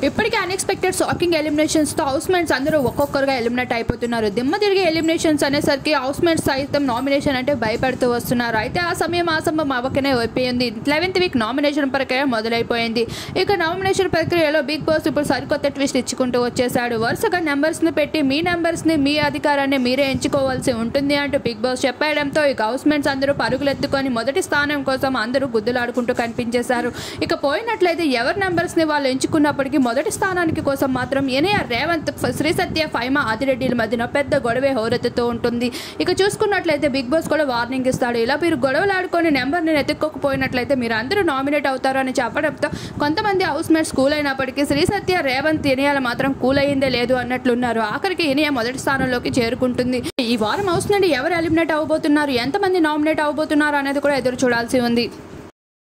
ఇప్పటికే unexpected shocking eliminations తో housemates అందరూ ఒక్కొక్కరుగా ఎలిమినేట్ అయిపోతున్నారు దిమ్మ తిరిగి ఎలిమినేషన్స్ అనేసరికి హౌస్ మేట్స్ సైతం నామినేషన్ అంటే భయపడుతూ వస్తున్నారు అయితే ఆ సమయం ఆసంభం అవ్వకనే అయిపోయింది లెవెన్త్ వీక్ నామినేషన్ ప్రక్రియ మొదలైపోయింది ఇక నామినేషన్ ప్రక్రియలో బిగ్ బాస్ ఇప్పుడు సరికొత్త ట్విస్ట్ ఇచ్చుకుంటూ వచ్చేసాడు వరుసగా నెంబర్స్ ని పెట్టి మీ నెంబర్స్ ని మీ అధికారాన్ని మీరే ఎంచుకోవాల్సి ఉంటుంది అంటూ బిగ్ బాస్ చెప్పేయడంతో ఇక హౌస్ మేట్స్ అందరూ పరుగులెత్తుకొని మొదటి స్థానం కోసం అందరూ గుద్దులాడుకుంటూ కనిపించేశారు ఇక పోయినట్లయితే ఎవరి నెంబర్స్ ని వాళ్ళు ఎంచుకున్నప్పటికీ మొదటి స్థానానికి కోసం మాత్రం ఎన్ఏఆర్ రేవంత్ ఫ- శ్రీ సత్య ఫైమా ఆదిరెడ్డిల మధ్యన పెద్ద గొడవే హోరెత్తుతూ ఉంటుంది ఇక చూసుకున్నట్లయితే బిగ్ బాస్ కూడా వార్నింగ్ ఇస్తాడు ఇలా మీరు గొడవలాడుకొని నెంబర్ని ఎత్తుక్కోకపోయినట్లయితే మీరు అందరూ నామినేట్ అవుతారు అని చెప్పడంతో కొంతమంది హౌస్ మేట్స్ కూల్ అయినప్పటికీ శ్రీ సత్య రేవంత్ ఇనియాల మాత్రం కూల్ అయ్యిందే లేదు అన్నట్లున్నారు ఆఖరికి ఇనియా మొదటి స్థానంలోకి చేరుకుంటుంది ఈ వారం హౌస్ నుండి ఎవరు ఎలిమినేట్ అవబోతున్నారు ఎంతమంది నామినేట్ అవబోతున్నారు అనేది కూడా ఎదురు చూడాల్సి ఉంది